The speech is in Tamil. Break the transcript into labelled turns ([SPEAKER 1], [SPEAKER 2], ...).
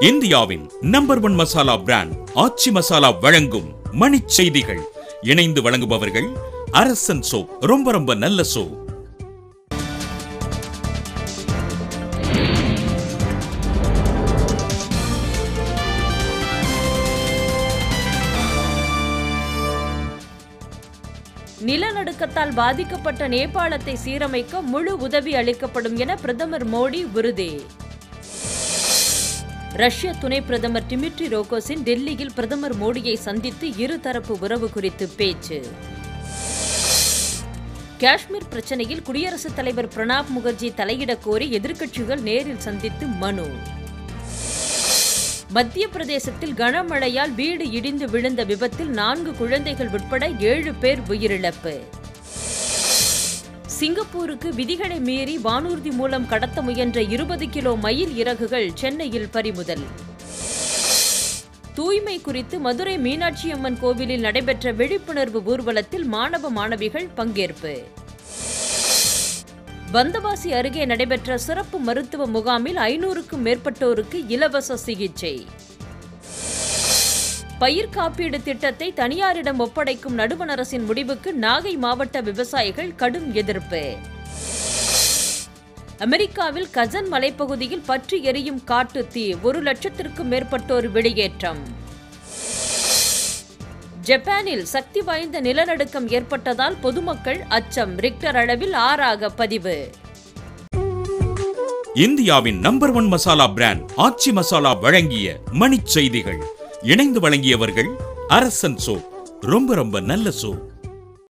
[SPEAKER 1] இந்தியாவின் number one masala brand Aachi masala வழங்கும் மணிச் செய்திகள் இணைந்து வழங்குபவர்கள் அரசன் சோப் ரொம்ப ரொம்ப நல்ல சோப்
[SPEAKER 2] நிலநடுக்கத்தால் பாதிக்கப்பட்ட நேபாளத்தை சீரமைக்க முழு உதவி அளிக்கப்படும் என பிரதமர் மோடி உறுதி ரஷ்ய துணை பிரதமர் டிமிட்ரி ரோகோசின் டெல்லியில் பிரதமர் மோடியை சந்தித்து இருதரப்பு உறவு குறித்து பேச்சு காஷ்மீர் பிரச்சனையில் குடியரசுத் தலைவர் பிரணாப் முகர்ஜி தலையிடக் கோரி எதிர்க்கட்சிகள் நேரில் சந்தித்து மனு மத்திய பிரதேசத்தில் கனமழையால் வீடு இடிந்து விழுந்த விபத்தில் நான்கு குழந்தைகள் உட்பட ஏழு பேர் உயிரிழப்பு சிங்கப்பூருக்கு விதிகளை மீறி வானூர்தி மூலம் கடத்த முயன்ற இருபது கிலோ மயில் இறகுகள் சென்னையில் பறிமுதல் தூய்மை குறித்து மதுரை மீனாட்சியம்மன் கோவிலில் நடைபெற்ற விழிப்புணர்வு ஊர்வலத்தில் மாணவ மாணவிகள் பங்கேற்பு வந்தவாசி அருகே நடைபெற்ற சிறப்பு மருத்துவ முகாமில் ஐநூறுக்கும் மேற்பட்டோருக்கு இலவச சிகிச்சை பயிர் காப்பீடு திட்டத்தை தனியாரிடம் ஒப்படைக்கும் நடுவண் அரசின் முடிவுக்கு நாகை மாவட்ட விவசாயிகள் கடும் எதிர்ப்பு அமெரிக்காவில் கசன் மலைப்பகுதியில் பற்றி எரியும் காட்டு தீ ஒரு லட்சத்திற்கும் மேற்பட்டோர் வெளியேற்றம் ஜப்பானில் சக்தி வாய்ந்த நிலநடுக்கம் ஏற்பட்டதால் பொதுமக்கள் அச்சம் ரிக்டர் அளவில் ஆறாக பதிவு
[SPEAKER 1] இந்தியாவின் number one masala brand Aachi masala வழங்கிய மணிச் செய்திகள் இணைந்து வழங்கியவர்கள் அரசன் சோப் ரொம்ப ரொம்ப நல்ல சோப்